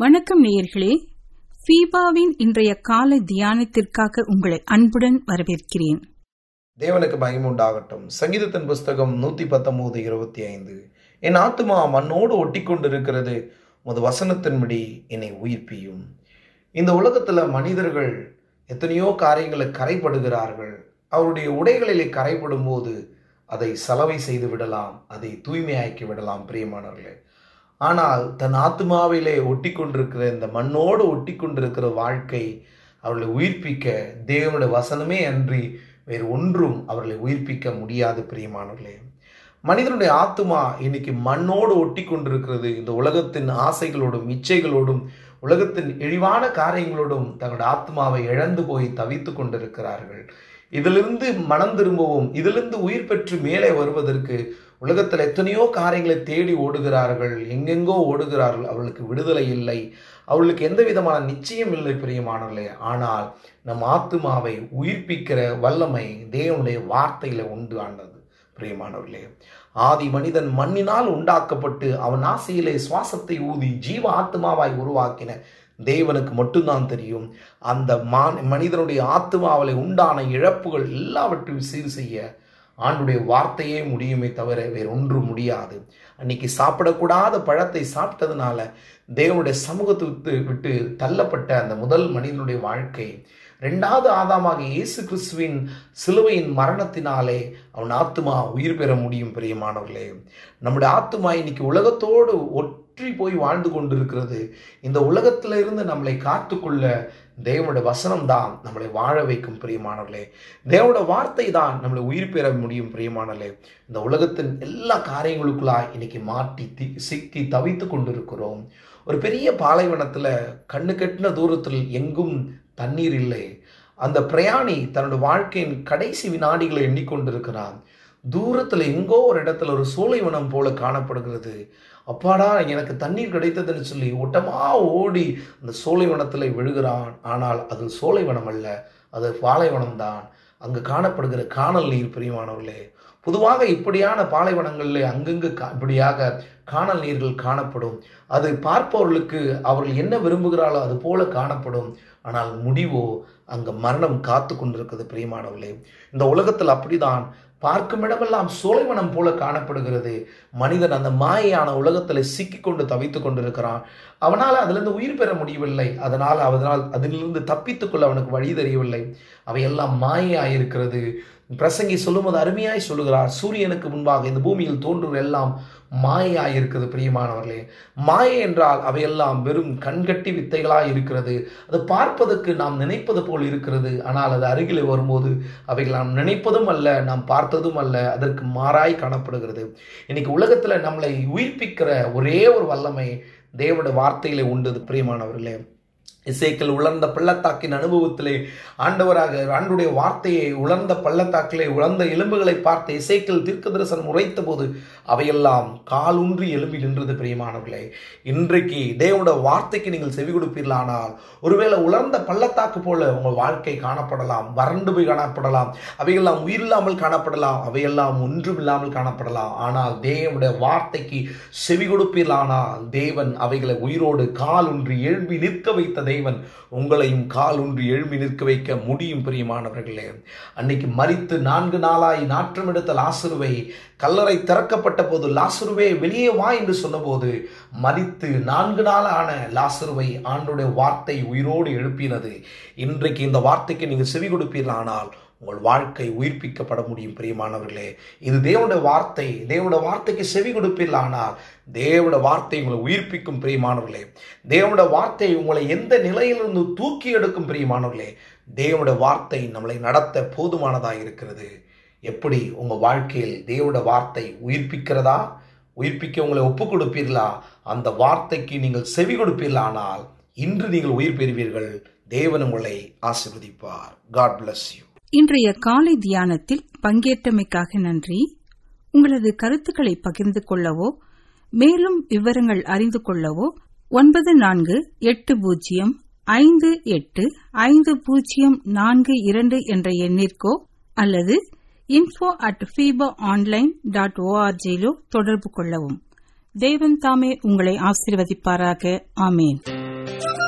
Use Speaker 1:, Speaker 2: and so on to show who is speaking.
Speaker 1: வணக்கம் நேயர்களே ஃபீபாவின் இன்றைய காலை தியானத்திற்காக உங்களை அன்புடன் வரவேற்கிறேன்
Speaker 2: தேவனுக்கு மகிமை உண்டாகட்டும் சங்கீதத்தின் புஸ்தகம் நூத்தி பத்தொன்பது இருபத்தி ஐந்து என் ஆத்துமா மண்ணோடு ஒட்டி கொண்டிருக்கிறது உமது வசனத்தின்படி என்னை உயிர்ப்பியும் இந்த உலகத்துல மனிதர்கள் எத்தனையோ காரியங்களை கரைப்படுகிறார்கள் அவருடைய உடைகளிலே கரைப்படும் போது அதை சலவை செய்து விடலாம் அதை தூய்மையாக்கி விடலாம் பிரியமானவர்களே ஆனால் தன் ஆத்மாவிலே ஒட்டி கொண்டிருக்கிற இந்த மண்ணோடு ஒட்டி கொண்டிருக்கிற வாழ்க்கை அவர்களை உயிர்ப்பிக்க தேவனுடைய வசனமே அன்றி வேறு ஒன்றும் அவர்களை உயிர்ப்பிக்க முடியாது பிரியமானவர்களே மனிதனுடைய ஆத்மா இன்னைக்கு மண்ணோடு ஒட்டி கொண்டிருக்கிறது இந்த உலகத்தின் ஆசைகளோடும் இச்சைகளோடும் உலகத்தின் இழிவான காரியங்களோடும் தங்களுடைய ஆத்மாவை இழந்து போய் தவித்து கொண்டிருக்கிறார்கள் இதிலிருந்து மனம் திரும்பவும் இதிலிருந்து உயிர் பெற்று மேலே வருவதற்கு உலகத்தில் எத்தனையோ காரியங்களை தேடி ஓடுகிறார்கள் எங்கெங்கோ ஓடுகிறார்கள் அவர்களுக்கு விடுதலை இல்லை அவர்களுக்கு எந்த விதமான நிச்சயம் இல்லை பிரியமானவர்களே ஆனால் நம் ஆத்மாவை உயிர்ப்பிக்கிற வல்லமை தேவனுடைய வார்த்தையில உண்டு ஆண்டது பிரியமானவர்களே ஆதி மனிதன் மண்ணினால் உண்டாக்கப்பட்டு அவன் ஆசையிலே சுவாசத்தை ஊதி ஜீவ ஆத்மாவாய் உருவாக்கின தேவனுக்கு மட்டும்தான் தெரியும் அந்த மான் மனிதனுடைய ஆத்மாவிலே உண்டான இழப்புகள் எல்லாவற்றையும் சீர் செய்ய ஆண்டுடைய வார்த்தையே முடியுமே தவிர வேறு ஒன்றும் முடியாது அன்னைக்கு சாப்பிடக்கூடாத பழத்தை சாப்பிட்டதுனால தேவனுடைய சமூகத்தை விட்டு விட்டு தள்ளப்பட்ட அந்த முதல் மனிதனுடைய வாழ்க்கை ரெண்டாவது ஆதாமாக இயேசு கிறிஸ்துவின் சிலுவையின் மரணத்தினாலே அவன் ஆத்மா உயிர் பெற முடியும் பிரியமானவர்களே நம்முடைய ஆத்மா இன்னைக்கு உலகத்தோடு ஒற்றி போய் வாழ்ந்து கொண்டிருக்கிறது இந்த உலகத்தில இருந்து நம்மளை காத்துக்கொள்ள தேவனுடைய வசனம் தான் நம்மளை வாழ வைக்கும் பிரியமானவர்களே தேவனுடைய வார்த்தை தான் நம்மளை உயிர் பெற முடியும் பிரியமானவர்களே இந்த உலகத்தின் எல்லா காரியங்களுக்குள்ளாய் இன்னைக்கு மாட்டி தி சிக்கி தவித்து கொண்டிருக்கிறோம் ஒரு பெரிய பாலைவனத்தில் கண்ணு கட்டின தூரத்தில் எங்கும் தண்ணீர் இல்லை அந்த பிரயாணி தன்னோட வாழ்க்கையின் கடைசி வினாடிகளை எண்ணிக்கொண்டிருக்கிறான் தூரத்தில் எங்கோ ஒரு இடத்துல ஒரு சோலைவனம் போல காணப்படுகிறது அப்பாடா எனக்கு தண்ணீர் கிடைத்ததுன்னு சொல்லி ஓட்டமா ஓடி அந்த சோலைவனத்தில் விழுகிறான் ஆனால் அது சோலைவனம் அல்ல அது பாலைவனம் தான் அங்கு காணப்படுகிற காணல் நீர் பிரியமானவர்களே பொதுவாக இப்படியான பாலைவனங்களில் அங்கங்கு இப்படியாக காணல் நீர்கள் காணப்படும் அது பார்ப்பவர்களுக்கு அவர்கள் என்ன விரும்புகிறாளோ அது போல காணப்படும் ஆனால் முடிவோ அங்க மரணம் காத்து கொண்டிருக்கிறது பிரியமானவர்களே இந்த உலகத்தில் அப்படிதான் பார்க்கும் இடமெல்லாம் சோலைவனம் போல காணப்படுகிறது மனிதன் அந்த மாயான உலகத்தில் சிக்கிக்கொண்டு தவித்து கொண்டிருக்கிறான் அவனால் அதிலிருந்து உயிர் பெற முடியவில்லை அதனால் அதனால் அதிலிருந்து தப்பித்துக்கொள்ள அவனுக்கு வழி தெரியவில்லை அவையெல்லாம் மாயாயிருக்கிறது பிரசங்கி சொல்லும்போது அருமையாய் சொல்லுகிறார் சூரியனுக்கு முன்பாக இந்த பூமியில் தோன்றுகிற எல்லாம் மாயாயிருக்கிறது பிரியமானவர்களே மாயை என்றால் அவையெல்லாம் வெறும் கண்கட்டி வித்தைகளாய் இருக்கிறது அது பார்ப்பதற்கு நாம் நினைப்பது போல் இருக்கிறது ஆனால் அது அருகில் வரும்போது அவைகள் நாம் நினைப்பதும் அல்ல நாம் பார்த்ததும் அல்ல அதற்கு மாறாய் காணப்படுகிறது இன்னைக்கு உலகத்துல நம்மளை உயிர்ப்பிக்கிற ஒரே ஒரு வல்லமை தேவனுடைய வார்த்தையிலே உண்டு பிரியமானவர்களே இசைக்கள் உலர்ந்த பள்ளத்தாக்கின் அனுபவத்திலே ஆண்டவராக ஆண்டுடைய வார்த்தையை உலர்ந்த பள்ளத்தாக்கிலே உலர்ந்த எலும்புகளை பார்த்த இசைக்கள் தீர்க்க தரிசனம் உரைத்த போது அவையெல்லாம் காலூன்றி எலும்பி நின்றது பிரியமானவர்களே இன்றைக்கு தேவனுடைய வார்த்தைக்கு நீங்கள் செவி கொடுப்பீர்களானால் ஒருவேளை உலர்ந்த பள்ளத்தாக்கு போல உங்கள் வாழ்க்கை காணப்படலாம் வறண்டு போய் காணப்படலாம் அவையெல்லாம் உயிரில்லாமல் காணப்படலாம் அவையெல்லாம் ஒன்றும் இல்லாமல் காணப்படலாம் ஆனால் தேவனுடைய வார்த்தைக்கு செவி கொடுப்பீர்களானால் தேவன் அவைகளை உயிரோடு காலூன்றி எழும்பி நிற்க வைத்த தேவன் உங்களையும் கால் ஒன்று எழும்பி நிற்க வைக்க முடியும் பிரியமானவர்களே அன்னைக்கு மறித்து நான்கு நாளாய் நாற்றம் எடுத்த லாசுருவை கல்லறை திறக்கப்பட்ட போது லாசுருவே வெளியே வா என்று சொன்னபோது மறித்து நான்கு நாளான லாசுருவை ஆண்டுடைய வார்த்தை உயிரோடு எழுப்பினது இன்றைக்கு இந்த வார்த்தைக்கு நீங்கள் செவி கொடுப்பீர்களானால் உங்கள் வாழ்க்கை உயிர்ப்பிக்கப்பட முடியும் பிரியமானவர்களே இது தேவனுடைய வார்த்தை தேவனுடைய வார்த்தைக்கு செவி கொடுப்பீர்களானால் தேவனுடைய வார்த்தை உங்களை உயிர்ப்பிக்கும் பிரியமானவர்களே தேவனுடைய வார்த்தை உங்களை எந்த நிலையிலிருந்து தூக்கி எடுக்கும் பிரியமானவர்களே தேவனுடைய வார்த்தை நம்மளை நடத்த போதுமானதாக இருக்கிறது எப்படி உங்கள் வாழ்க்கையில் தேவனுடைய வார்த்தை உயிர்ப்பிக்கிறதா உயிர்ப்பிக்க உங்களை ஒப்புக் கொடுப்பீர்களா அந்த வார்த்தைக்கு நீங்கள் செவி கொடுப்பீர்களானால் இன்று நீங்கள் உயிர் பெறுவீர்கள் தேவன் உங்களை ஆசிர்வதிப்பார் காட் பிளஸ் யூ
Speaker 1: இன்றைய காலை தியானத்தில் பங்கேற்றமைக்காக நன்றி உங்களது கருத்துக்களை பகிர்ந்து கொள்ளவோ மேலும் விவரங்கள் அறிந்து கொள்ளவோ ஒன்பது நான்கு எட்டு பூஜ்ஜியம் ஐந்து எட்டு ஐந்து பூஜ்ஜியம் நான்கு இரண்டு என்ற எண்ணிற்கோ அல்லது info at FIFA online dot ஓஆர்ஜியிலோ தொடர்பு கொள்ளவும் தேவன் தாமே உங்களை ஆசீர்வதிப்பாராக ஆமேன்
Speaker 3: ஆமென்